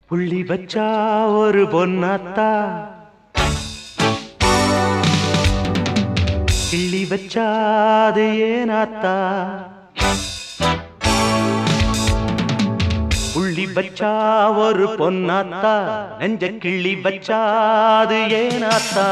புள்ளி வச்சா ஒரு பொன்னாத்தா கிள்ளி வச்சா அது ஏனாத்தா புள்ளி வச்சா ஒரு பொன்னாத்தா நெஞ்ச கிள்ளி வச்சா அது ஏனாத்தா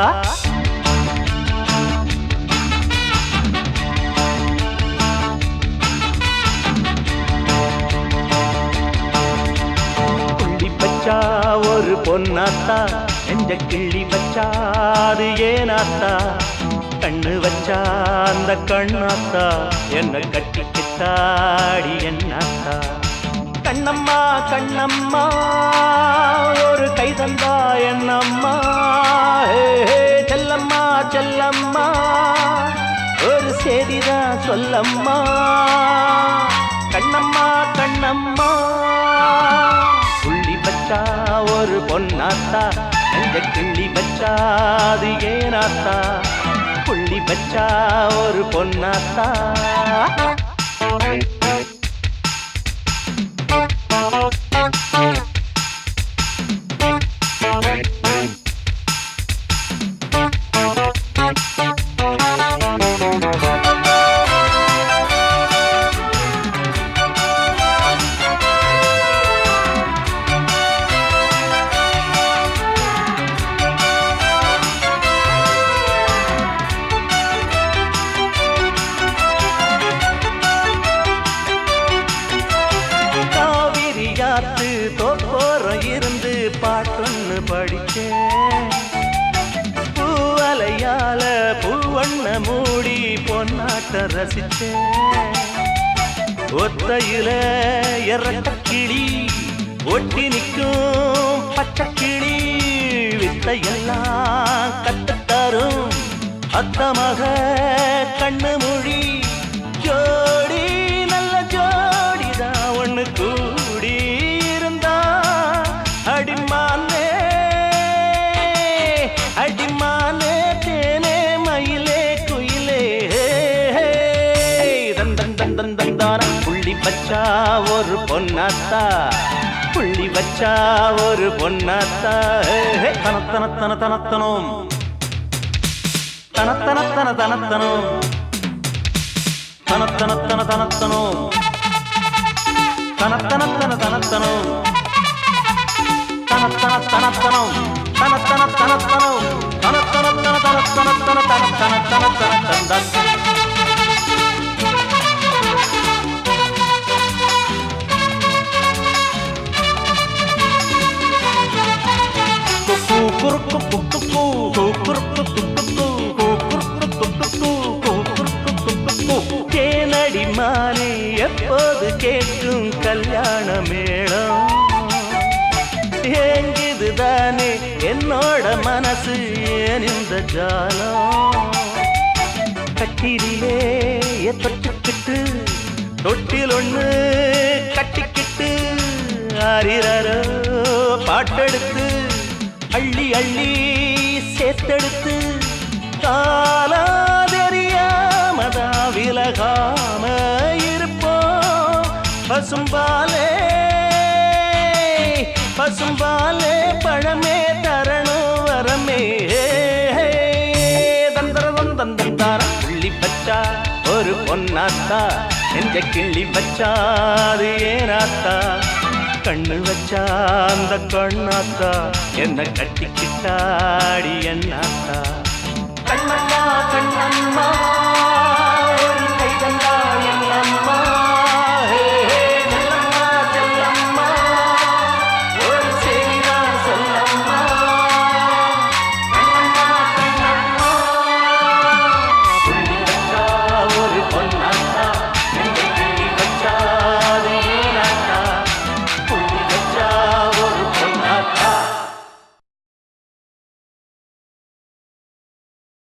புள்ளி வச்சா ஒரு பொன்னாத்தா நெஞ்ச கிள்ளி வச்சா அது ஏனாத்தா கண்ணு வச்சா அந்த கண்ணாத்தா என்ன கட்டிக்கிட்டாடி என்னாத்தா கண்ணம்மா கண்ணம்மா ஒரு கை தந்தா என்னம்மா ஹே, ஹே, செல்லம்மா செல்லம்மா ஒரு செய்திதான் சொல்லம்மா கண்ணம்மா கண்ணம்மா புள்ளி வச்சா ஒரு பொன்னாத்தா நெஞ்ச கிள்ளி வச்சா அது ஏனாத்தா புள்ளி வச்சா ஒரு பொன்னாத்தா காவிரியாத்து தோப்போரம் இருந்து பாட்டொன்னு படிச்சேன் பூவலையால பூவண்ண மூடி பொன்னாட்ட ரசிச்சேன் ஒத்தையில இறக்க கிளி ஒட்டி நிற்கும் பச்சை கிளி வித்தையெல்லாம் கத்துத்தரும் அத்தமக கண்ணு மொழி ஜோடி நல்ல ஜோடிதான் ஒண்ணு கூடி இருந்தா அடிமானே அடிமானே தேனே மயிலே குயிலே தன் தன் தன் தன் தன் தான புள்ளி வச்சா ஒரு பொன்னாத்தா புள்ளி வச்சா ஒரு பொன்னாத்தா தனத்தன தன தனத்தனும் தனத்தன தன தனத்தனும் தனத்தனத்தன தனத்தனும் தனத்தனத்தன தனத்தனும் தனத்தன தனத்தனும் தனத்தன தனத்தனும் தனத்தனத்தன தனத்தனத்தன தனத்தன தனத்தன தனத்தன தேனடி மாலை எப்போது கேட்கும் கல்யாண மேளம் ஏங்குதுதானே என்னோட மனசு ஏன் இந்த ஜாலம் கட்டிலே தொட்டுக்கிட்டு தொட்டில் ஒண்ணு கட்டிக்கிட்டு ஆரிரரோ பாட்டெடுத்து அள்ளி அள்ளி சேர்த்தெடுத்து காலா தெரியாமதா விலகாம இருப்போம் பசும்பாலே பசும்பாலே பழமே தரணும் வரமே தந்தரதம் தந்தந்தார புள்ளி பச்சா ஒரு பொன்னாத்தா நெஞ்ச கிள்ளி வச்சாது ஏனாத்தா கண்ணு வச்சா அந்த கண்ணாத்தா என்ன கட்டிக்கிட்டாடி என்னாத்தா கண்ணம்மா கண்ணம்மா